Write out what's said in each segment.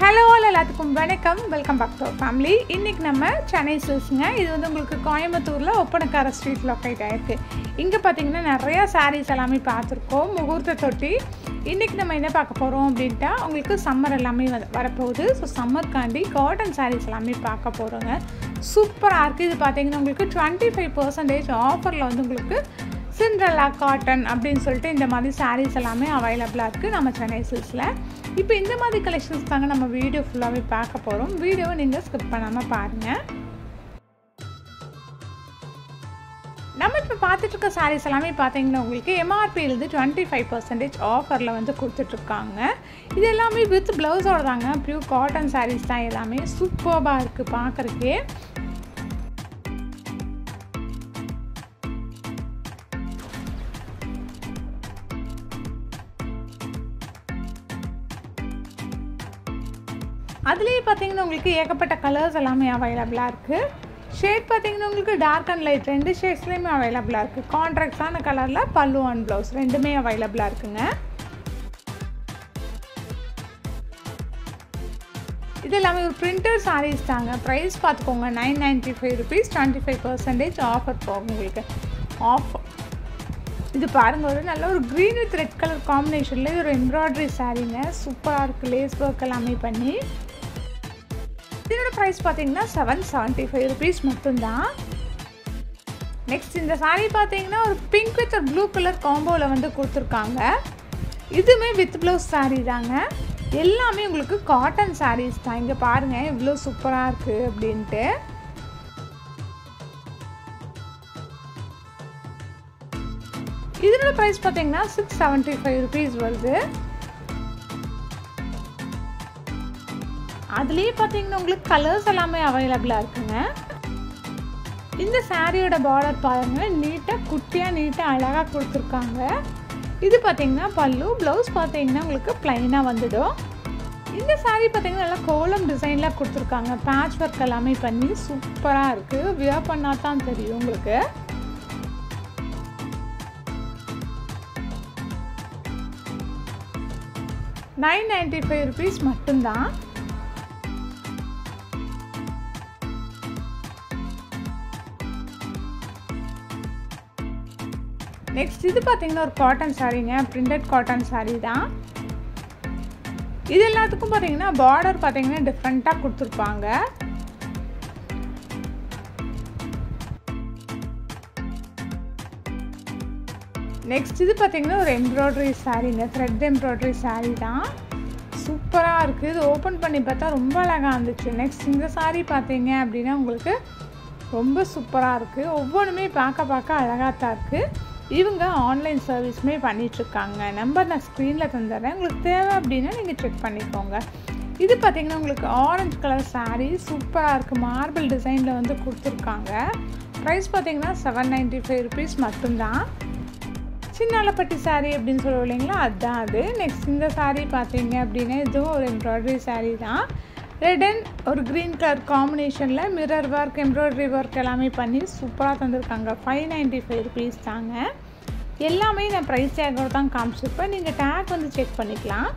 hello எல்லாத்துக்கும் வணக்கம் welcome back to family இன்றைக்கி நம்ம சென்னை சில்ஸுங்க இது வந்து உங்களுக்கு கோயம்புத்தூரில் ஒப்பனக்கார ஸ்ட்ரீட் லொக்கேட் ஆகிருக்கு இங்கே பார்த்தீங்கன்னா நிறையா சாரீஸ் எல்லாமே பார்த்துருக்கோம் முகூர்த்த தொட்டி இன்றைக்கி நம்ம என்ன பார்க்க போகிறோம் அப்படின்ட்டா உங்களுக்கு சம்மர் எல்லாமே வ- வரப்போகுது ஸோ சம்மர்க்காண்டி காட்டன் சாரீஸ் எல்லாமே பார்க்க போகிறோங்க சூப்பராக இருக்குது இது பார்த்தீங்கன்னா உங்களுக்கு டுவெண்ட்டி ஃபைவ் பர்சன்டேஜ் ஆஃபரில் வந்து உங்களுக்கு சிண்ட்ரல்லா காட்டன் அப்படின்னு சொல்லிட்டு இந்த மாதிரி சாரீஸ் எல்லாமே அவைலபிளாக இருக்குது நம்ம சென்னை சில்ஸில் இப்போ இந்த மாதிரி கலெக்ஷன்ஸ் தாங்க நம்ம வீடியோ ஃபுல்லாகவே பார்க்க போகிறோம் வீடியோவை நீங்கள் ஸ்கிப் பண்ணாமல் பாருங்கள் நம்ம இப்போ பார்த்துட்டு இருக்க சாரீஸ் எல்லாமே பார்த்தீங்கன்னா உங்களுக்கு எம்ஆர்பியிலேருந்து டுவெண்ட்டி ஃபைவ் பர்சன்டேஜ் ஆஃபரில் வந்து கொடுத்துட்ருக்காங்க இது எல்லாமே வித் ப்ளவுஸோட தாங்க பியூர் காட்டன் சாரீஸ் தான் எல்லாமே சூப்பர்பாக இருக்குது பார்க்குறக்கே அதுலேயே பார்த்தீங்கன்னா உங்களுக்கு ஏகப்பட்ட கலர்ஸ் எல்லாமே அவைலபிளாக இருக்குது ஷேட் பார்த்தீங்கன்னா உங்களுக்கு டார்க் அண்ட் லைட் ரெண்டு ஷேட்ஸ்லேயுமே அவைலபிளாக இருக்குது கான்ட்ராக்டான கலரில் பல்லு அண்ட் ப்ளவுஸ் ரெண்டுமே அவைலபிளாக இருக்குங்க இது எல்லாமே ஒரு பிரிண்டர் சாரீஸ் தாங்க ப்ரைஸ் பார்த்துக்கோங்க nine ninety five rupees twenty five percentage offer போகும் உங்களுக்கு ஆஃப் இது பாருங்க ஒரு நல்ல ஒரு க்ரீன் வித் ரெட் கலர் காம்பினேஷனில் இது ஒரு எம்ப்ராய்டரி சாரீங்க சூப்பராக இருக்குது லேஸ் ஒர்க் எல்லாமே பண்ணி இதோட ப்ரைஸ் பார்த்தீங்கன்னா செவன் செவன்ட்டி ஃபைவ் ருபீஸ் மட்டும்தான் நெக்ஸ்ட் இந்த saree பார்த்தீங்கன்னா ஒரு பிங்க் வித் ப்ளூ கலர் காம்போவில் வந்து கொடுத்துருக்காங்க இதுவுமே வித் ப்ளவுஸ் saree தாங்க எல்லாமே உங்களுக்கு காட்டன் sarees தான் இங்கே பாருங்கள் இவ்வளோ சூப்பராக இருக்குது அப்படின்ட்டு இதனோட ப்ரைஸ் பார்த்தீங்கன்னா சிக்ஸ் செவன்ட்டி ஃபைவ் ருபீஸ் வருது அதுலேயே பார்த்தீங்கன்னா உங்களுக்கு கலர்ஸ் எல்லாமே அவைலபிளாக இருக்குங்க இந்த சாரியோட பார்டர் பாருங்க நீட்டாக குட்டியாக நீட்டாக அழகாக கொடுத்துருக்காங்க இது பார்த்தீங்கன்னா பல்லு ப்ளவுஸ் பார்த்தீங்கன்னா உங்களுக்கு ப்ளைனாக வந்துடும் இந்த saree பார்த்தீங்கன்னா நல்லா கோலம் டிசைனில் கொடுத்துருக்காங்க பேட்ச் ஒர்க் எல்லாமே பண்ணி சூப்பராக இருக்குது வியர் பண்ணால் தான் தெரியும் உங்களுக்கு நைன் நைன்ட்டி ஃபைவ் ருபீஸ் மட்டும்தான் நெக்ஸ்ட் இது பார்த்தீங்கன்னா ஒரு காட்டன் சாரீங்க பிரிண்டட் காட்டன் saree தான் இது எல்லாத்துக்கும் பார்த்தீங்கன்னா பார்டர் பார்த்தீங்கன்னா டிஃப்ரெண்ட்டாக கொடுத்துருப்பாங்க நெக்ஸ்ட் இது பார்த்தீங்கன்னா ஒரு எம்ப்ராய்டரி சாரீங்க த்ரெட் எம்ப்ராய்டரி saree தான் சூப்பராக இருக்குது இது ஓப்பன் பண்ணி பார்த்தா ரொம்ப அழகாக இருந்துச்சு நெக்ஸ்ட் இந்த saree பார்த்தீங்க அப்படின்னா உங்களுக்கு ரொம்ப சூப்பராக இருக்குது ஒவ்வொன்றுமே பார்க்க பார்க்க அழகாக தான் இருக்குது இவங்க ஆன்லைன் சர்வீஸுமே பண்ணிகிட்ருக்காங்க நம்பர் நான் ஸ்க்ரீனில் தந்துடுறேன் உங்களுக்கு தேவை அப்படின்னா நீங்கள் செக் பண்ணிக்கோங்க இது பார்த்தீங்கன்னா உங்களுக்கு ஆரஞ்சு கலர் saree சூப்பராக இருக்குது மார்பிள் டிசைனில் வந்து கொடுத்துருக்காங்க ப்ரைஸ் பார்த்தீங்கன்னா செவன் நைன்ட்டி ஃபைவ் ருபீஸ் மட்டும்தான் சின்னாலப்பட்டி saree அப்படின்னு சொல்லுவோம் இல்லைங்களா அதுதான் அது நெக்ஸ்ட் இந்த saree பார்த்தீங்க அப்படின்னா இதுவும் ஒரு எம்ப்ராய்டரி saree தான் ரெட் அண்ட் ஒரு க்ரீன் கலர் காம்பினேஷனில் மிரர் ஒர்க் எம்ப்ராய்டரி ஒர்க் எல்லாமே பண்ணி சூப்பராக தந்திருக்காங்க ஃபைவ் நைன்ட்டி ஃபைவ் ருபீஸ் தாங்க எல்லாமே நான் ப்ரைஸ் டேக்கோட தான் காமிச்சிருப்பேன் நீங்கள் டேக் வந்து செக் பண்ணிக்கலாம்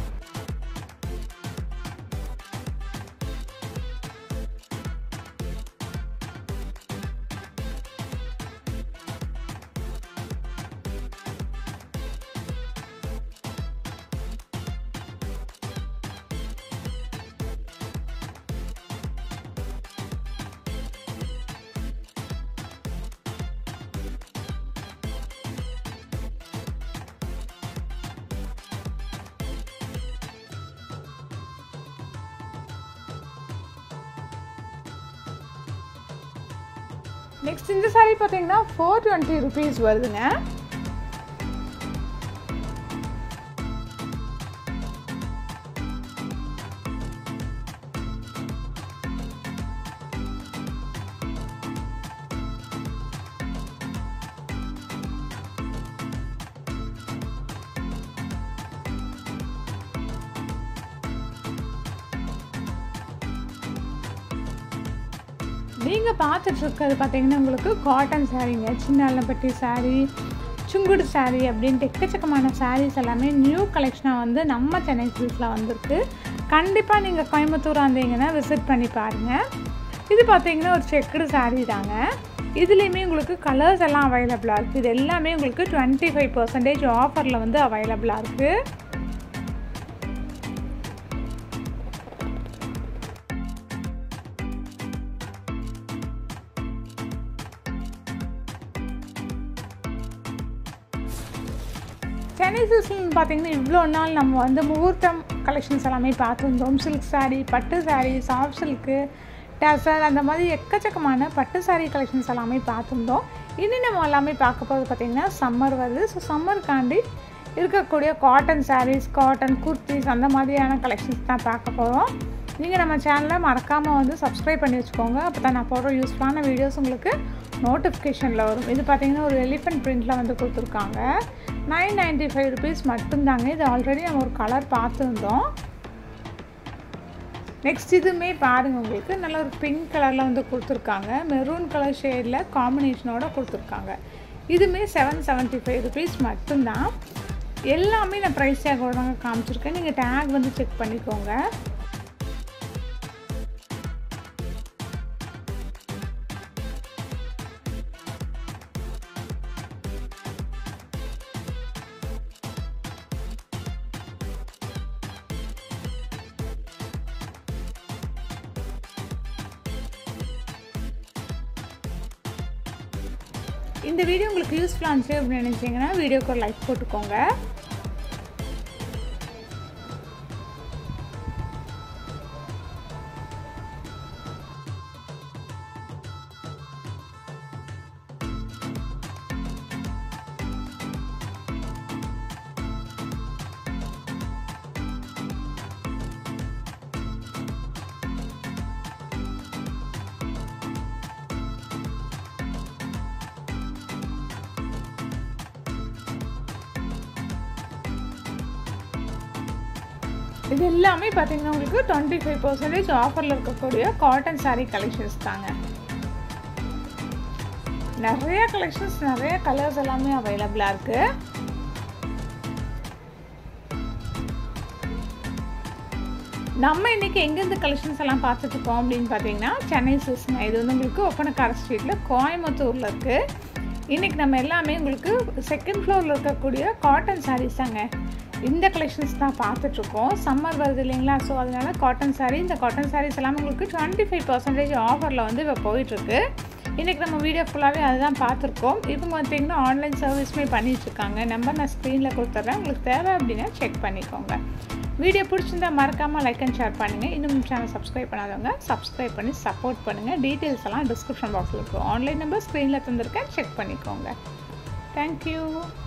நெக்ஸ்ட் இந்த saree பார்த்தீங்கன்னா ஃபோர் டுவெண்ட்டி ருபீஸ் வருதுங்க நீங்கள் பார்த்துட்டு இருக்கிறது பார்த்தீங்கன்னா உங்களுக்கு காட்டன் சாரீங்க சின்ன அல்லப்பட்டி saree சுங்குடு saree அப்படின்ட்டு எக்கச்சக்கமான sarees எல்லாமே நியூ கலெக்ஷனாக வந்து நம்ம சென்னை சில்ஸில் வந்திருக்கு கண்டிப்பாக நீங்கள் கோயம்புத்தூர் வந்தீங்கன்னா விசிட் பண்ணி பாருங்கள் இது பார்த்தீங்கன்னா ஒரு செக்குடு சாரீ தாங்க இதுலேயுமே உங்களுக்கு கலர்ஸ் எல்லாம் அவைலபிளாக இருக்குது இது எல்லாமே உங்களுக்கு டுவெண்ட்டி ஃபைவ் பர்சன்டேஜ் ஆஃபரில் வந்து அவைலபிளாக இருக்குது சென்னை சில்க்ஸ்னு பார்த்தீங்கன்னா இவ்வளோ நாள் நம்ம வந்து முகூர்த்தம் கலெக்ஷன்ஸ் எல்லாமே பார்த்துருந்தோம் சில்க் சாரீ பட்டு சாரீ சாஃப்ட் சில்க்கு டசர் அந்த மாதிரி எக்கச்சக்கமான பட்டு சாரீ கலெக்ஷன்ஸ் எல்லாமே பார்த்துருந்தோம் இனி நம்ம எல்லாமே பார்க்க போகிறது பார்த்திங்கன்னா சம்மர் வருது ஸோ சம்மருக்காண்டி இருக்கக்கூடிய காட்டன் சாரீஸ் காட்டன் குர்த்திஸ் அந்த மாதிரியான கலெக்ஷன்ஸ் தான் பார்க்க போகிறோம் நீங்கள் நம்ம சேனலை மறக்காமல் வந்து சப்ஸ்கிரைப் பண்ணி வச்சுக்கோங்க அப்போ தான் நான் போடுற யூஸ்ஃபுல்லான வீடியோஸ் உங்களுக்கு நோட்டிஃபிகேஷனில் வரும் இது பார்த்திங்கன்னா ஒரு எலிஃபென்ட் பிரிண்டில் வந்து கொடுத்துருக்காங்க நைன் நைன்ட்டி ஃபைவ் ருபீஸ் மட்டும்தாங்க இது ஆல்ரெடி நம்ம ஒரு கலர் பார்த்துருந்தோம் நெக்ஸ்ட் இதுவுமே பாருங்கள் உங்களுக்கு நல்ல ஒரு பிங்க் கலரில் வந்து கொடுத்துருக்காங்க மெரூன் கலர் ஷேடில் காம்பினேஷனோட கொடுத்துருக்காங்க இதுவுமே செவன் செவன்ட்டி ஃபைவ் ருபீஸ் மட்டும்தான் எல்லாமே நான் ப்ரைஸ் டேக்கோட தாங்க காமிச்சிருக்கேன் நீங்கள் டேக் வந்து செக் பண்ணிக்கோங்க இந்த வீடியோ உங்களுக்கு யூஸ்ஃபுல்லாக இருந்துச்சு அப்படின்னு நினச்சிங்கன்னா வீடியோக்கு ஒரு லைக் போட்டுக்கோங்க இது எல்லாமே பார்த்தீங்கன்னா உங்களுக்கு டுவெண்ட்டி ஃபைவ் பர்சன்டேஜ் ஆஃபரில் இருக்கக்கூடிய காட்டன் சாரீ கலெக்ஷன்ஸ் தாங்க நிறைய கலெக்ஷன்ஸ் நிறைய கலர்ஸ் எல்லாமே அவைலபிளாக இருக்குது நம்ம இன்றைக்கி எங்கேருந்து கலெக்ஷன்ஸ் எல்லாம் பார்த்துட்ருக்கோம் அப்படின்னு பார்த்தீங்கன்னா சென்னை சில்ஸ்ங்க இது வந்து உங்களுக்கு ஒப்பனக்கார ஸ்ட்ரீட்டில் கோயம்புத்தூரில் இருக்குது இன்றைக்கி நம்ம எல்லாமே உங்களுக்கு செகண்ட் ஃப்ளோரில் இருக்கக்கூடிய காட்டன் சாரீஸ் தாங்க இந்த கலெக்ஷன்ஸ் தான் பார்த்துட்ருக்கோம் சம்மர் வருது இல்லைங்களா ஸோ அதனால் காட்டன் சாரீ இந்த காட்டன் சாரீஸ் எல்லாம் உங்களுக்கு டுவெண்ட்டி ஃபைவ் பர்சன்டேஜ் ஆஃபரில் வந்து இப்போ போயிட்டுருக்கு இன்றைக்கி நம்ம வீடியோ ஃபுல்லாகவே அதுதான் பார்த்துருக்கோம் இவங்க பார்த்தீங்கன்னா ஆன்லைன் சர்வீஸுமே பண்ணிகிட்ருக்காங்க நம்பர் நான் ஸ்க்ரீனில் கொடுத்துட்றேன் உங்களுக்கு தேவை அப்படின்னா செக் பண்ணிக்கோங்க வீடியோ பிடிச்சிருந்தா மறக்காமல் லைக் அண்ட் ஷேர் பண்ணுங்கள் இன்னும் சேனல் சப்ஸ்கிரைப் பண்ணாதவங்க சப்ஸ்கிரைப் பண்ணி சப்போர்ட் பண்ணுங்கள் டீட்டெயில்ஸ் எல்லாம் டிஸ்கிரிப்ஷன் பாக்ஸில் இருக்கும் ஆன்லைன் நம்பர் ஸ்க்ரீனில் தந்திருக்கேன் செக் பண்ணிக்கோங்க தேங்க்யூ